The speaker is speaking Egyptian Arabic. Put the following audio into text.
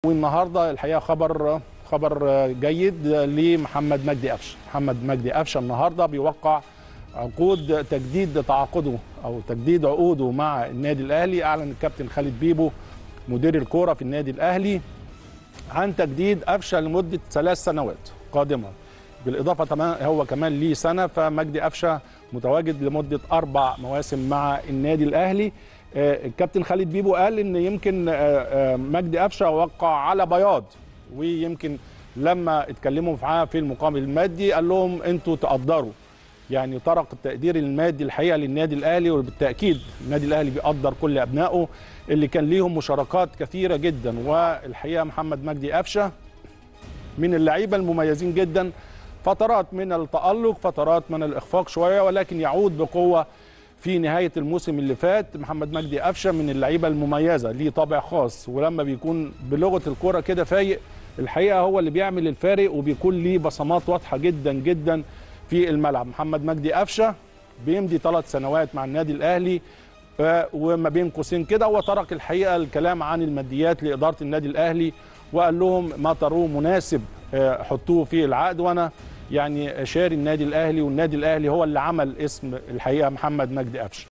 والنهارده الحقيقه خبر خبر جيد لمحمد مجدي قفشه محمد مجدي قفشه النهارده بيوقع عقود تجديد تعاقده او تجديد عقوده مع النادي الاهلي اعلن الكابتن خالد بيبو مدير الكوره في النادي الاهلي عن تجديد قفشه لمده ثلاث سنوات قادمه بالاضافه كمان هو كمان ليه سنه فمجدي قفشه متواجد لمده اربع مواسم مع النادي الاهلي الكابتن خالد بيبو قال ان يمكن مجدي قفشه وقع على بياض ويمكن لما اتكلموا معاه في المقابل المادي قال لهم انتوا تقدروا يعني طرق التقدير المادي الحقيقه للنادي الاهلي وبالتاكيد النادي الاهلي بيقدر كل ابنائه اللي كان ليهم مشاركات كثيره جدا والحقيقه محمد مجدي قفشه من اللعيبه المميزين جدا فترات من التالق فترات من الاخفاق شويه ولكن يعود بقوه في نهايه الموسم اللي فات محمد مجدي قفشه من اللعيبه المميزه ليه طابع خاص ولما بيكون بلغه الكوره كده فايق الحقيقه هو اللي بيعمل الفارق وبيكون ليه بصمات واضحه جدا جدا في الملعب محمد مجدي قفشه بيمضي ثلاث سنوات مع النادي الاهلي وما بين قوسين كده وترك الحقيقه الكلام عن الماديات لاداره النادي الاهلي وقال لهم ما تروه مناسب حطوه في العقد وانا يعني شاري النادي الاهلي والنادي الاهلي هو اللي عمل اسم الحقيقه محمد مجدي قفشه